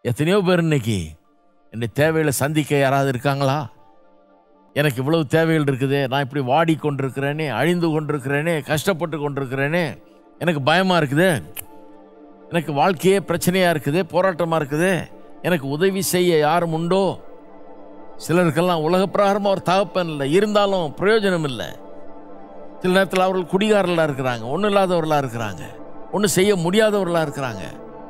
எத்தனையோ பேர் இன்னைக்கு என்னுடைய தேவைகளை சந்திக்க யாராவது இருக்காங்களா எனக்கு இவ்வளவு தேவைகள் இருக்குது நான் இப்படி வாடி கொண்டிருக்கிறேனே அழிந்து கொண்டிருக்கிறேனே கஷ்டப்பட்டு கொண்டிருக்கிறேனே எனக்கு பயமாக இருக்குது எனக்கு வாழ்க்கையே பிரச்சனையாக இருக்குது போராட்டமாக இருக்குது எனக்கு உதவி செய்ய யாரும் உண்டோ சிலருக்கெல்லாம் உலக பிரகாரமாக ஒரு தகப்பன் இல்லை இருந்தாலும் பிரயோஜனம் இல்லை சில நேரத்தில் அவர்கள் குடிகாரர்களாக இருக்கிறாங்க ஒன்றும் இல்லாதவர்களாக இருக்கிறாங்க ஒன்றும் செய்ய முடியாதவர்களாக இருக்கிறாங்க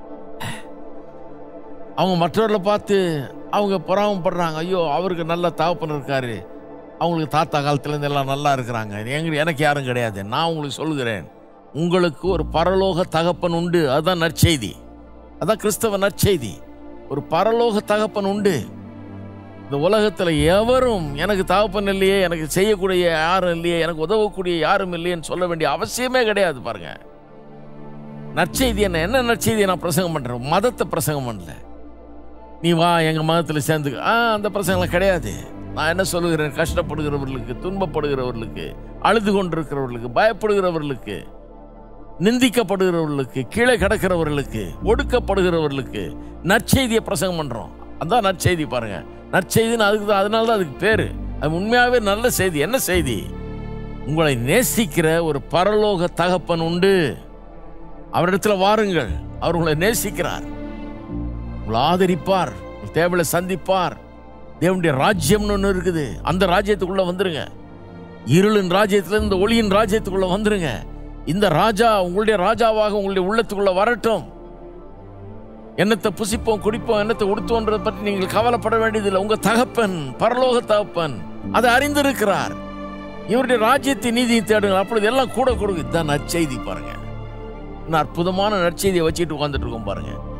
அவங்க மற்றவர்களை பார்த்து அவங்க பொறாமப்படுறாங்க ஐயோ அவருக்கு நல்ல தகப்பன் இருக்காரு அவங்களுக்கு தாத்தா காலத்துலேருந்து எல்லாம் நல்லா இருக்கிறாங்க எங்க எனக்கு யாரும் கிடையாது நான் உங்களுக்கு சொல்லுகிறேன் உங்களுக்கு ஒரு பரலோக தகப்பன் உண்டு அதுதான் நற்செய்தி அதான் கிறிஸ்தவ நற்செய்தி ஒரு பரலோக தகப்பன் உண்டு இந்த உலகத்தில் எவரும் எனக்கு தகப்பன் இல்லையே எனக்கு செய்யக்கூடிய யாரும் இல்லையே எனக்கு உதவக்கூடிய யாரும் இல்லையேன்னு சொல்ல வேண்டிய அவசியமே கிடையாது பாருங்க நற்செய்தி என்ன என்ன நற்செய்தியை நான் பிரசங்கம் பண்ணுறேன் மதத்தை பிரசங்கம் பண்ணல நீ வா எங்கள் மதத்தில் சேர்ந்துக்க ஆ அந்த பிரசங்கம்லாம் கிடையாது நான் என்ன சொல்லுகிறேன் கஷ்டப்படுகிறவர்களுக்கு துன்பப்படுகிறவர்களுக்கு அழுது கொண்டிருக்கிறவர்களுக்கு பயப்படுகிறவர்களுக்கு நிந்திக்கப்படுகிறவர்களுக்கு கீழே கிடக்கிறவர்களுக்கு ஒடுக்கப்படுகிறவர்களுக்கு நற்செய்தியை பிரசங்கம் பண்ணுறோம் அதான் நற்செய்தி பாருங்க நற்செய்தின்னு அதுக்கு தான் அதனால தான் அதுக்கு பேர் அது உண்மையாகவே நல்ல செய்தி என்ன செய்தி உங்களை நேசிக்கிற ஒரு பரலோக தகப்பன் உண்டு அவரிடத்துல வாருங்கள் அவர் உங்களை நேசிக்கிறார் உங்களை ஆதரிப்பார் உங்கள் தேவையை சந்திப்பார் தேவனுடைய ராஜ்யம்னு ஒன்று இருக்குது அந்த ராஜ்யத்துக்குள்ள வந்துருங்க இருளின் ராஜ்யத்துல இந்த ஒளியின் ராஜ்யத்துக்குள்ள வந்துருங்க இந்த ராஜா உங்களுடைய ராஜாவாக உங்களுடைய உள்ளத்துக்குள்ள வரட்டும் என்னத்தை புசிப்போம் குடிப்போம் என்னத்தை உடுத்தோன்றதை பற்றி நீங்கள் கவலைப்பட வேண்டியதில்லை உங்க தகப்பன் பரலோக தகப்பன் அதை அறிந்திருக்கிறார் இவருடைய ராஜ்யத்தை நீதியை தேடுங்க அப்பொழுது எல்லாம் கூட கொடுங்க இதுதான் நற்செய்தி பாருங்க இன்னும் அற்புதமான நற்செய்தியை வச்சுட்டு உட்காந்துட்டு இருக்கோம் பாருங்க